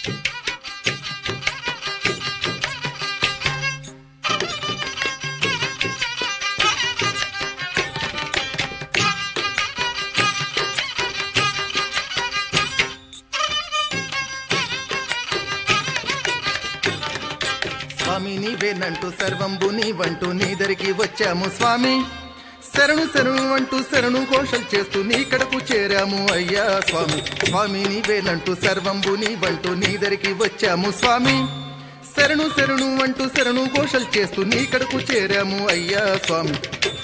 స్వామి నీవేనంటూ సర్వంబు నీవంటూ నీదరికి వచ్చాము స్వామి శరణు శరణు అంటూ శరణు ఘోషలు చేస్తూ నీ కడకు చేరాము అయ్యా స్వామి స్వామి నీవేనంటూ సర్వంబు నీవంటూ నీదరికి వచ్చాము స్వామి శరణు శరణు అంటూ శరణు ఘోషలు చేస్తూ నీ కడకు చేరాము అయ్యా స్వామి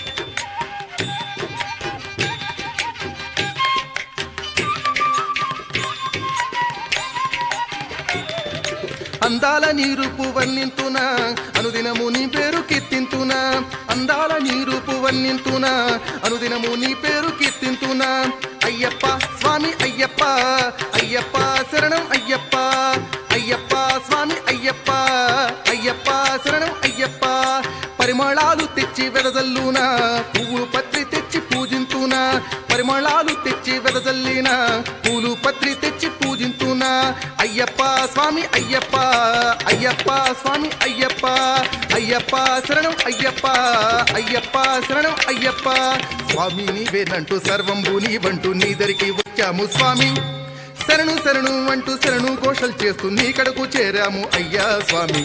అందాల నీ రూపు వర్ణింతునా అనుదినము నీ పేరు కీర్తింతునా అందాల నీ రూపు వర్ణింతునా అనుదినము నీ పేరు కీర్తింతునా అయ్యప్ప స్వామి అయ్యప్ప అయ్యప్ప శరణం అయ్యప్ప అయ్యప్ప స్వామి అయ్యప్ప అయ్యప్ప శరణం అయ్యప్ప పరిమళాలు తెచ్చి వెదజల్లునా పువ్వు పత్రి తెచ్చి పూజింతునా పరిమళాలు తెచ్చి వెదజల్లిన పూలు పత్రి తెచ్చి పూజింతునా అయ్యప్ప స్వామి అయ్యప్ప అయ్యప్ప స్వామి అయ్యప్ప అయ్యప్ప శరణం అయ్యప్ప అయ్యప్ప శరణం అయ్యప్ప స్వామి నీవేనంటూ సర్వంబు నీవంటూ నీదరికి వచ్చాము స్వామి శరణు శరణు అంటూ శరణు ఘోషలు చేస్తూ నీ కడకు చేరాము అయ్యా స్వామి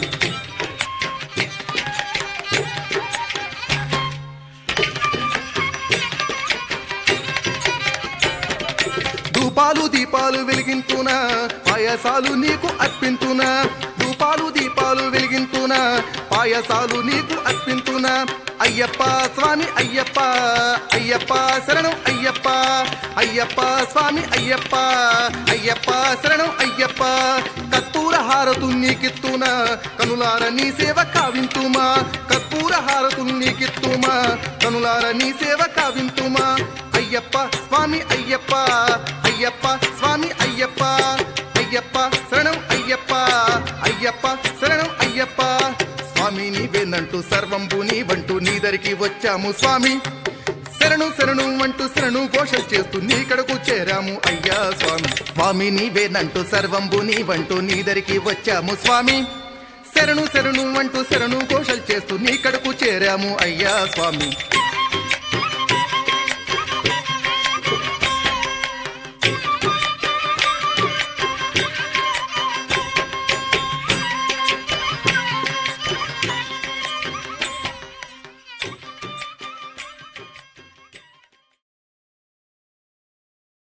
ధూపాలు దీపాలు వెలిగింతునా పాయసాలు నీకు అర్పింతునా ధూపాలు దీపాలు వెలిగింతునా పాయసాలు నీకు అర్పింతునా అయ్యప్ప స్వామి అయ్యప్ప అయ్యప్ప శరణం అయ్యప్ప అయ్యప్ప స్వామి అయ్యప్ప అయ్యప్ప శరణం అయ్యప్ప కర్పూర హారతు నీకిత్తునా కనులార నీ సేవ కావింతుమా కర్పూర హారతు నీకిత్తుమా కనులార నీ సేవ కావింతుమా అయ్యప్ప స్వామి అయ్యప్ప అయ్యప్ప స్వామి అయ్యప్ప అయ్యప్ప శరణం అయ్యప్ప అయ్యప్ప శరణం అయ్యప్ప స్వామి నీవేనంటూ సర్వంబు నీవంటూ నీదరికి వచ్చాము స్వామి శరణు శరణు అంటూ శరణు ఘోషలు చేస్తూ నీ కడకు చేరాము అయ్యా స్వామి స్వామి నీవేనంటూ సర్వంబు నీవంటూ నీదరికి వచ్చాము స్వామి శరణు శరణు అంటూ శరణు ఘోషలు చేస్తూ నీ కడకు చేరాము అయ్యా స్వామి